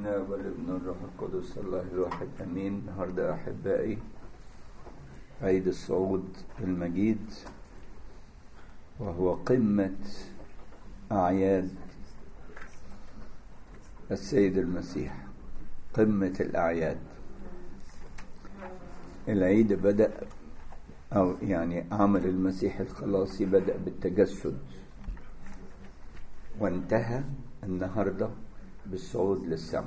الاب والابن والروح القدس الله الواحد امين النهارده احبائي عيد الصعود المجيد وهو قمه اعياد السيد المسيح قمه الاعياد العيد بدا او يعني عمل المسيح الخلاصي بدا بالتجسد وانتهى النهارده بالصعود للسماء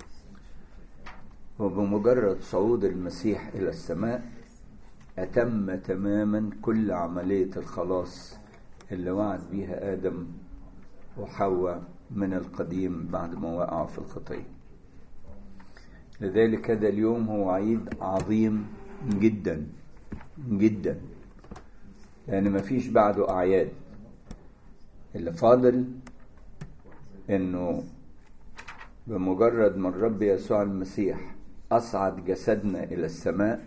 وبمجرد صعود المسيح إلى السماء أتم تماما كل عملية الخلاص اللي وعد بيها آدم وحواء من القديم بعد ما وقعوا في الخطية لذلك هذا اليوم هو عيد عظيم جدا جدا لأن مفيش بعده أعياد اللي فاضل إنه بمجرد ما الرب يسوع المسيح أصعد جسدنا إلى السماء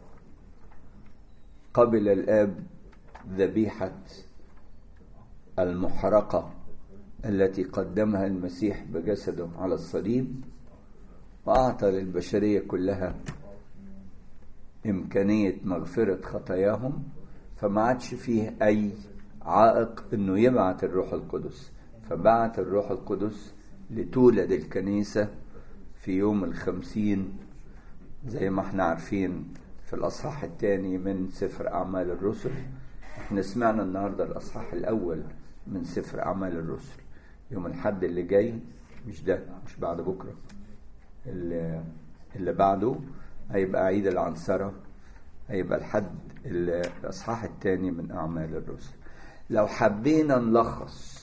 قبل الآب ذبيحة المحرقة التي قدمها المسيح بجسده على الصليب وأعطى للبشرية كلها إمكانية مغفرة خطاياهم فما عادش فيه أي عائق إنه يبعت الروح القدس فبعت الروح القدس لتولد الكنيسة في يوم الخمسين زي ما احنا عارفين في الأصحاح الثاني من سفر أعمال الرسل احنا سمعنا النهاردة الأصحاح الأول من سفر أعمال الرسل يوم الحد اللي جاي مش ده مش بعد بكرة اللي, اللي بعده هيبقى عيد العنصرة هيبقى الحد الأصحاح الثاني من أعمال الرسل لو حبينا نلخص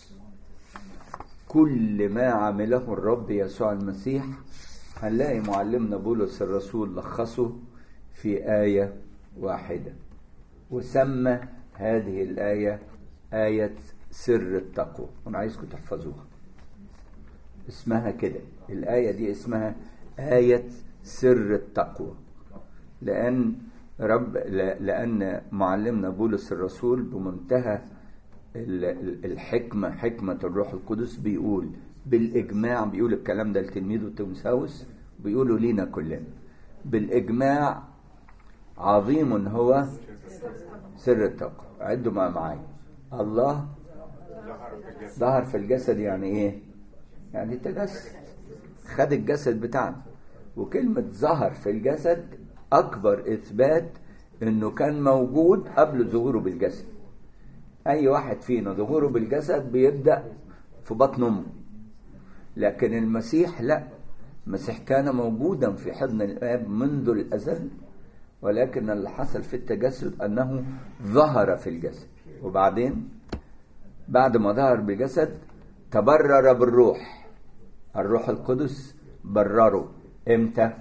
كل ما عمله الرب يسوع المسيح هنلاقي معلمنا بولس الرسول لخصه في آية واحدة وسمى هذه الآية آية سر التقوى أنا عايزكم تحفظوها اسمها كده الآية دي اسمها آية سر التقوى لأن رب لأن معلمنا بولس الرسول بمنتهى الحكمة حكمة الروح القدس بيقول بالإجماع بيقول الكلام ده لتلميذه تيموساوس بيقولوا لينا كلنا بالإجماع عظيم هو سر التقوى عدوا مع معايا الله ظهر في الجسد يعني ايه يعني التجسد خد الجسد بتاعنا وكلمة ظهر في الجسد أكبر إثبات إنه كان موجود قبل ظهوره بالجسد اي واحد فينا ظهوره بالجسد بيبدا في بطن امه لكن المسيح لا المسيح كان موجودا في حضن الاب منذ الازل ولكن اللي حصل في التجسد انه ظهر في الجسد وبعدين بعد ما ظهر بالجسد تبرر بالروح الروح القدس برره امتى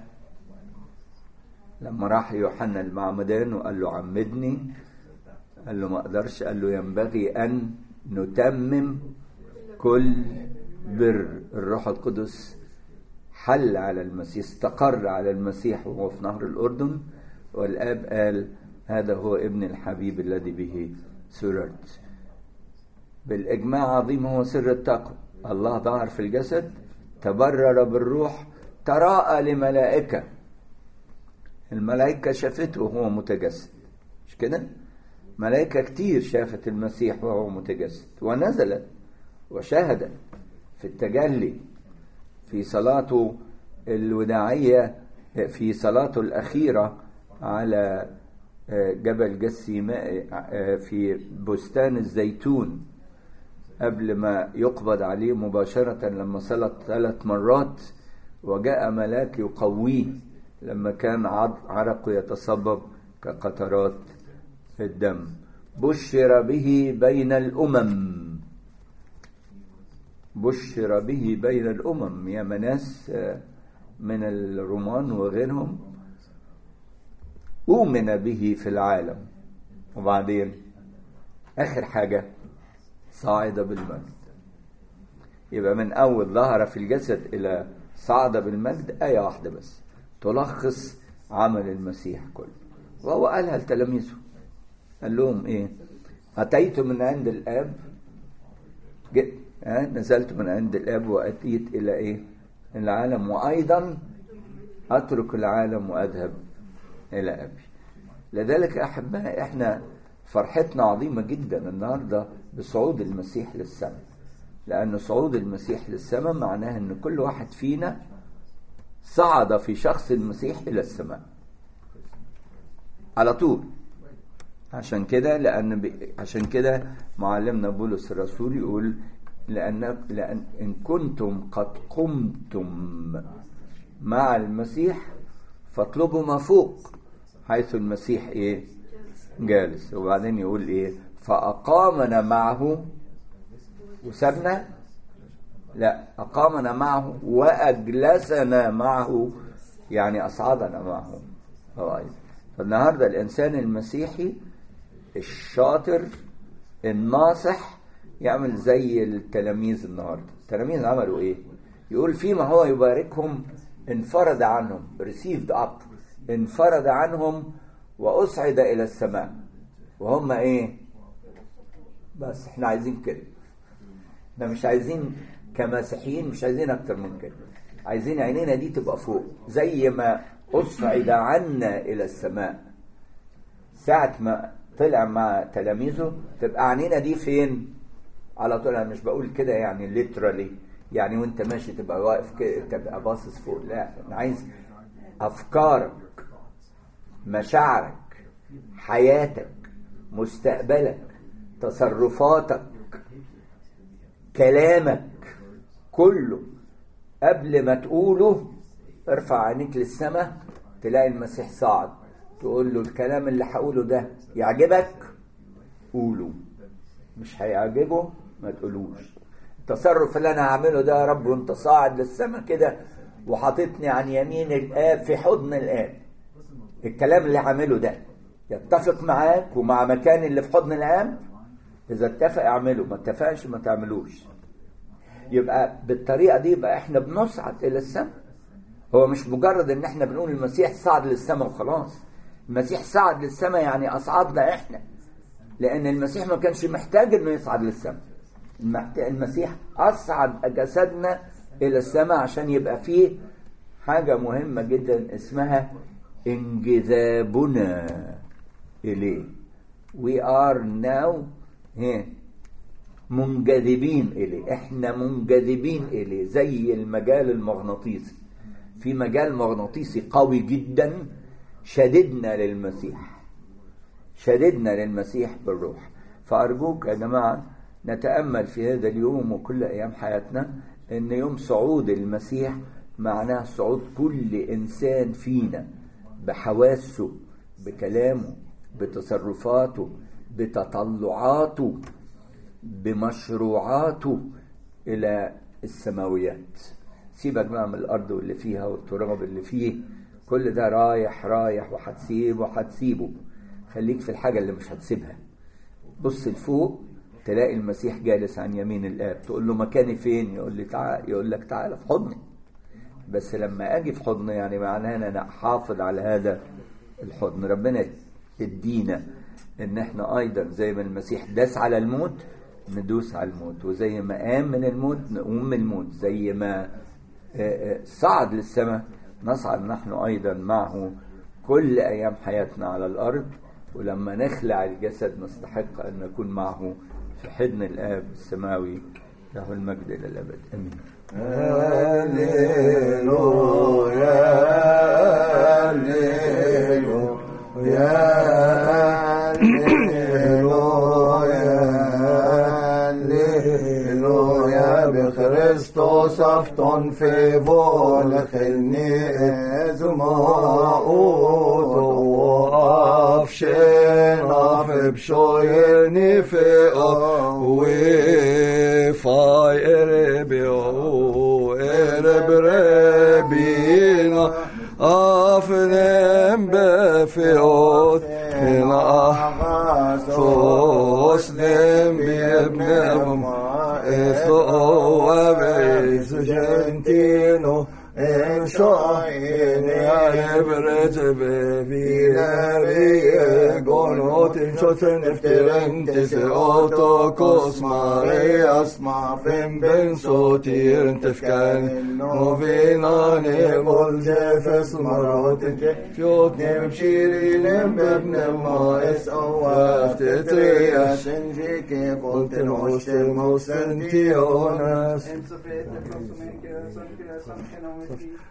لما راح يوحنا المعمدان وقال له عمدني قال له ما اقدرش قال له ينبغي ان نتمم كل بر الروح القدس حل على المسيح استقر على المسيح وهو في نهر الاردن والاب قال هذا هو ابن الحبيب الذي به سررت بالاجماع عظيم هو سر التقوى الله ظهر في الجسد تبرر بالروح تراءى لملائكه الملائكه شافته وهو متجسد مش كده ملائكة كتير شافت المسيح وهو متجسد ونزلت وشهدت في التجلي في صلاته الوداعية في صلاته الأخيرة على جبل جسيماء في بستان الزيتون قبل ما يقبض عليه مباشرة لما صلى ثلاث مرات وجاء ملاك يقويه لما كان عرقه يتصبب كقطرات الدم بشر به بين الأمم بشر به بين الأمم يا مناس من الرومان وغيرهم أؤمن به في العالم وبعدين آخر حاجة صعد بالمجد يبقى من أول ظهر في الجسد إلى صعد بالمجد آية واحدة بس تلخص عمل المسيح كله وهو قالها لتلاميذه قال لهم ايه اتيت من عند الاب جئت أه؟ نزلت من عند الاب واتيت الى ايه العالم وأيضا أترك العالم وأذهب إلى أبي لذلك يا أحبائي إحنا فرحتنا عظيمة جدا النهاردة بصعود المسيح للسماء لأن صعود المسيح للسماء معناه أن كل واحد فينا صعد في شخص المسيح إلى السماء على طول عشان كده لأن ب... عشان كده معلمنا بولس الرسول يقول لأن لأن إن كنتم قد قمتم مع المسيح فاطلبوا ما فوق حيث المسيح إيه جالس وبعدين يقول إيه فأقامنا معه وسابنا لا أقامنا معه وأجلسنا معه يعني أصعدنا معه هو فالنهارده الإنسان المسيحي الشاطر الناصح يعمل زي التلاميذ النهارده التلاميذ عملوا ايه يقول فيما هو يباركهم انفرد عنهم received up انفرد عنهم وأصعد إلى السماء وهم ايه بس احنا عايزين كده احنا مش عايزين كمسيحيين مش عايزين اكتر من كده عايزين عينينا دي تبقى فوق زي ما أصعد عنا إلى السماء ساعة ما طلع مع تلاميذه تبقى عينينا دي فين على طول انا مش بقول كده يعني ليترالي يعني وانت ماشي تبقى واقف كده تبقى باصص فوق لا انا عايز افكارك مشاعرك حياتك مستقبلك تصرفاتك كلامك كله قبل ما تقوله ارفع عينيك للسماء تلاقي المسيح صعد تقول له الكلام اللي هقوله ده يعجبك قوله مش هيعجبه ما تقولوش التصرف اللي انا هعمله ده يا رب وانت صاعد للسماء كده وحاططني عن يمين الاب في حضن الاب الكلام اللي هعمله ده يتفق معاك ومع مكان اللي في حضن الاب اذا اتفق اعمله ما اتفقش ما تعملوش يبقى بالطريقه دي يبقى احنا بنصعد الى السماء هو مش مجرد ان احنا بنقول المسيح صعد للسماء وخلاص المسيح صعد للسماء يعني اصعدنا احنا لان المسيح ما كانش محتاج انه يصعد للسماء المسيح اصعد جسدنا الى السماء عشان يبقى فيه حاجة مهمة جدا اسمها انجذابنا اليه we are now here منجذبين اليه احنا منجذبين اليه زي المجال المغناطيسي في مجال مغناطيسي قوي جدا شددنا للمسيح شددنا للمسيح بالروح فأرجوك يا جماعة نتأمل في هذا اليوم وكل أيام حياتنا أن يوم صعود المسيح معناه صعود كل إنسان فينا بحواسه بكلامه بتصرفاته بتطلعاته بمشروعاته إلى السماويات سيبك بقى من الأرض واللي فيها والتراب اللي فيه كل ده رايح رايح وهتسيبه وهتسيبه خليك في الحاجة اللي مش هتسيبها بص لفوق تلاقي المسيح جالس عن يمين الآب تقول له مكاني فين يقول لي تعال يقول لك تعالى في حضني بس لما أجي في حضني يعني معناه أن أنا أحافظ على هذا الحضن ربنا يدينا إن إحنا أيضا زي ما المسيح داس على الموت ندوس على الموت وزي ما قام من الموت نقوم من الموت زي ما صعد للسماء نصعد نحن أيضا معه كل أيام حياتنا على الأرض ولما نخلع الجسد نستحق أن نكون معه في حضن الآب السماوي له المجد إلى الأبد آمين هللويا هللويا هللويا بخريستوس أفطن في بولخلني زماؤوت وأفشن في بشويني في وفاي إربي إرب ربينا أفنم بفيوت هنا تسلم بابن إثو وبيس جنتينو en shoin ebret bevi eri gonot in shoten efteren tes oto kos marias ma fem ben sotir tefkan novina ne vol jefes marot fjot nem shirin bebne ma es awaf tetrias en vike volten ostem hosten tionas En så vet jag vad som är en kö, som kö, som kö,